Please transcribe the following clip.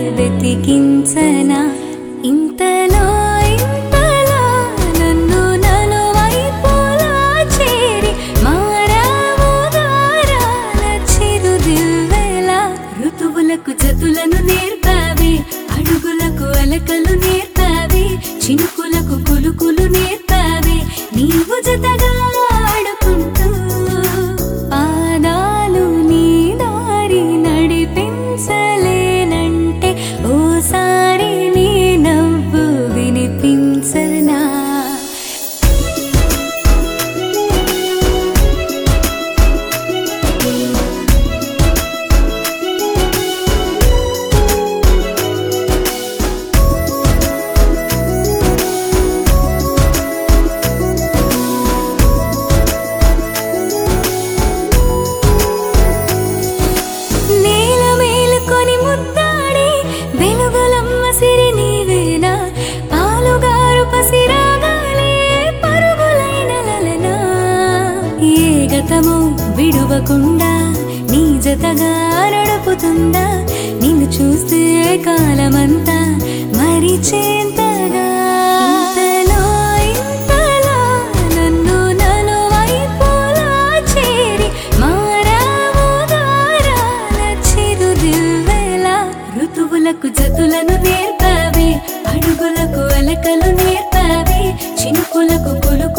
వెతికించనా ఇంతలో ఇంతలా నన్ను నలువైపులా చేరి మారావు గారాల చిరుదివ్వెలా ఋతువులకు జతులను నేర్పావి అడుగులకు అలకలు నేర్పావి చినుకులకు కులుకులు నేర్పావి నీవు జతగా ఆడుకుంటూ పాదాలు నీ దారి నడిపించలేనంటే ఓసారి నీ నవ్వు వినిపించనా నేల మేలుకొని ముద్దాడి వెలుగులమ్మ సిరి నీవేనా పాలుగారు పసిరాగాలే పరుగులైన లలనా ఏ గతము విడువకుండా నీ జతగా నడుపుతుందా నిన్ను చూస్తే కాలమంతా మరిచేంతగా ఇంతలో ఇంతలా నన్ను నలువైపులా చేరి మారావు దారాల చిరుదివ్వెలా ఋతువులకు జతులను నేర్పావి అడుగులకు అలకలు నేర్పావి చినుకులకు కులుకు